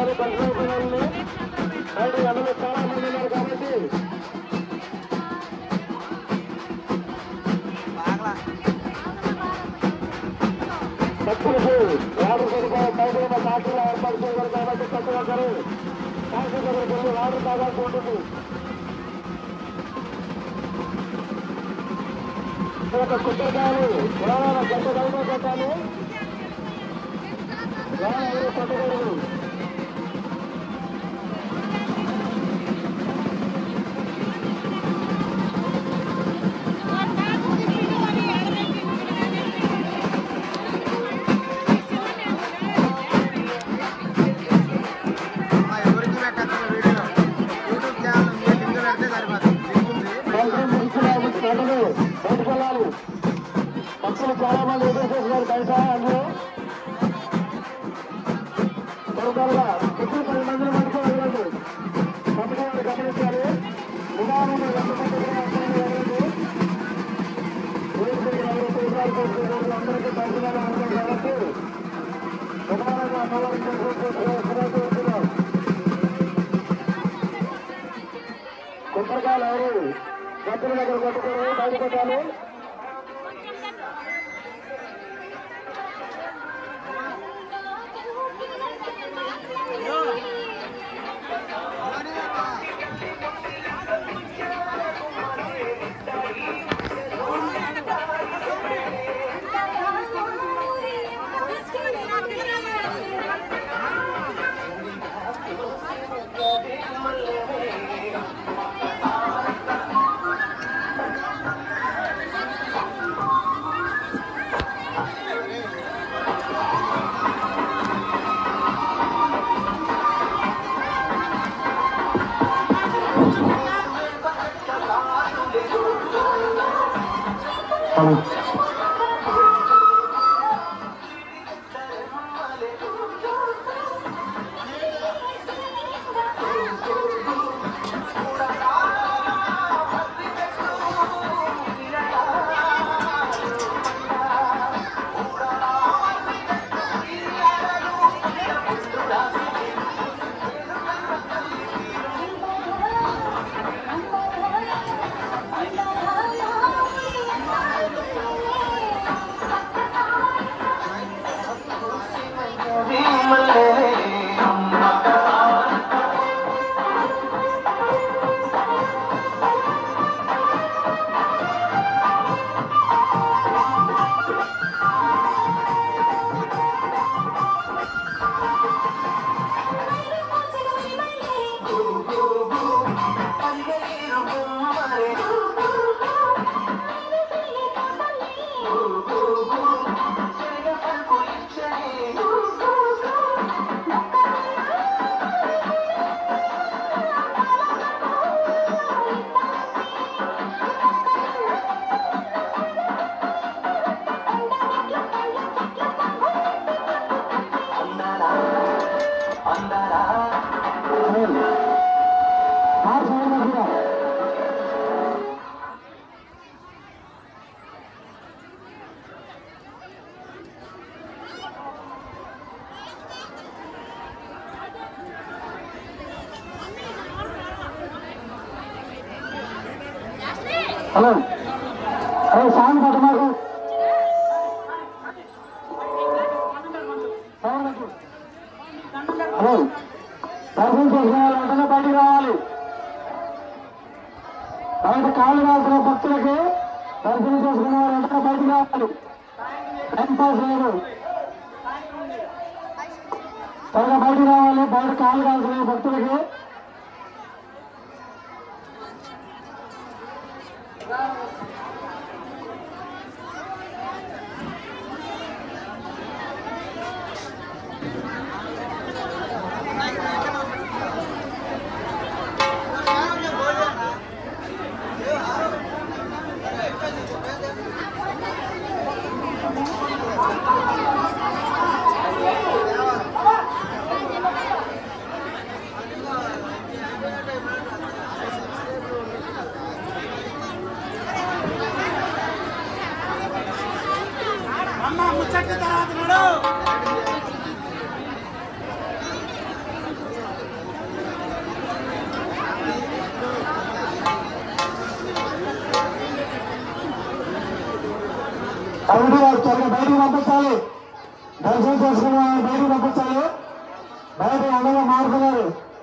కొట్టుకోవాలి పరిశ్రమ పిల్లల్ని బయట ఎండలో చాలా మంది ఉన్నారు కాబట్టి భక్తులకు వాటర్ సదుపాయం బయట ఉన్న ట్రాక్టర్లు ఏర్పాటు చేయగలరు కాబట్టి ప్రతి ఒక్కరు ట్రాక్టర్ దగ్గరికి వెళ్ళి వాటర్ తాగాల్సి ఉంటుంది ఒక కుట్టకాయలు పురాణ గంట గంట కట్టాలి ఎవరు పట్టగలరు ఎవరికి పెట్టాలి వీడియో యూట్యూబ్ ఛానల్ ఉంది లింక్ పెడితే సరిపోతుంది లింక్ ఉంది సంవత్సరం ముగిసిన ప్రజలు బయటకు వెళ్ళాలి భక్తులు చాలా మంది ఎదురు చేస్తున్నారు తెలుసా అందులో త్వరగా ఎక్కువ పది మందిని మటుకు వెళ్ళదు పథకాలు గమనించాలి నిదానంగా ఎంతమంది కూడా అర్థం వెళ్ళదు ఊరికి ఎవరు ప్రోగ్రాలు చేస్తున్నారు అందరికీ దర్శనాలు ఉన్నాయి కాబట్టి నిదానంగా అమ్మవారి చేస్తున్నారు కొబ్బరికాయలు ఎవరు గద్దెల దగ్గర కొట్టుకోరు బయట కొట్టాలి హలో హలో సాంగ్ పాట మాకు హలో దర్శనం చేసుకునే వాళ్ళు వెంటనే బయటికి రావాలి బయట కాళ్ళు రాసిన భక్తులకి దర్శనం చేసుకునే వాళ్ళు వెంటనే బయటికి రావాలి టైం పాస్ లేదు త్వరగా బయటికి రావాలి బయట కాళ్ళు కాల్సిన భక్తులకి ఆ త్వరగా బయటికి పంపించాలి దర్శనం చేసుకున్న వాళ్ళని బయటికి పంపించాలి బయట అందరూ మారుతున్నారు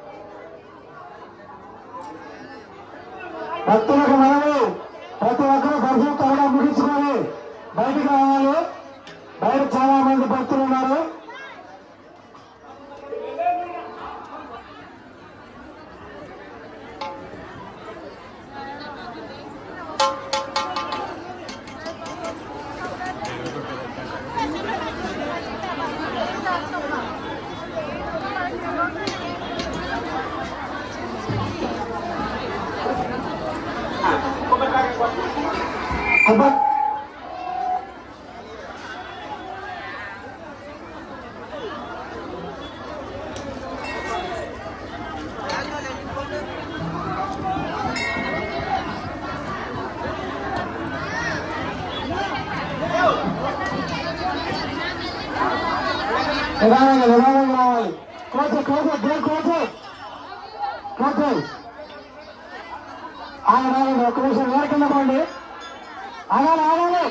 భక్తులకు మనవి ప్రతి ఒక్కరూ దర్శనం త్వరగా ముగించుకొని బయటికి రావాలి బయట చాలా మంది భక్తులు ఉన్నారు అబ్బా నిదానంగా నిదానంగా రావాలి coach coach break coach coach ఆగడానికి ఒక్క నిమిషం వేరే కింద పోండి ఆగాలి ఆగాలి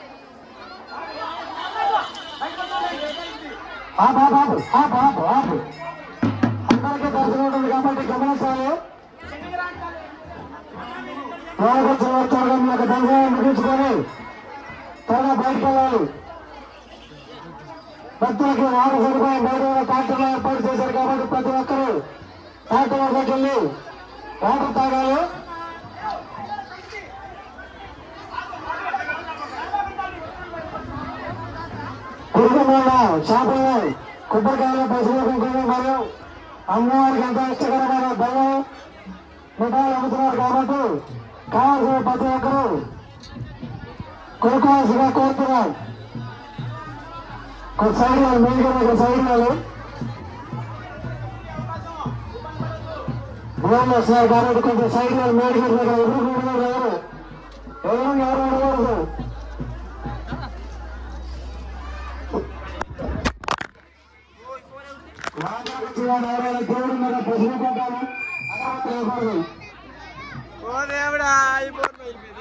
ఆపు ఆపు ఆపు ఆపు ఆపు ఆపు అందరికీ దర్శనం ఉంటుంది కాబట్టి గమనించాలి లోపలికి వచ్చిన వారు త్వరగా మీ యొక్క దర్శనం ముగించుకొని త్వరగా బయటకు వెళ్ళాలి భక్తులకి వాటర్ సదుపాయం బయట ఉన్న ట్రాక్టర్లు ఏర్పాటు చేశారు కాబట్టి ప్రతి ఒక్కరూ ట్రాక్టర్ వద్దకు వెళ్ళి వాటర్ తాగాలి కుటుంబంలో చేపలు కొబ్బరికాయలు పసుపు కుంకుమ మరియు అమ్మవారికి ఎంతో ఇష్టకరమైన బెల్లం మిఠాయిలు అమ్ముతున్నారు కాబట్టి కావాల్సిన ప్రతి ఒక్కరూ కొనుక్కోవాల్సిగా కోరుతున్నాం కొంత సైడ్ వాళ్ళు మీరు కూడా కొంత సైడ్ వాళ్ళు భూమి వస్తున్నారు కాబట్టి కొంచెం సైడ్ వాళ్ళు మీరు కూడా దగ్గర ఎదుర్కొంటున్నారు ఎవరు ఎవరు ఎవరు ఉండకూడదు రాజాకు జీవన ఎవరైనా దేవుడి మీద పసుపు కొంటాను అలా చేయకూడదు ఓ దేవుడా అయిపోతుంది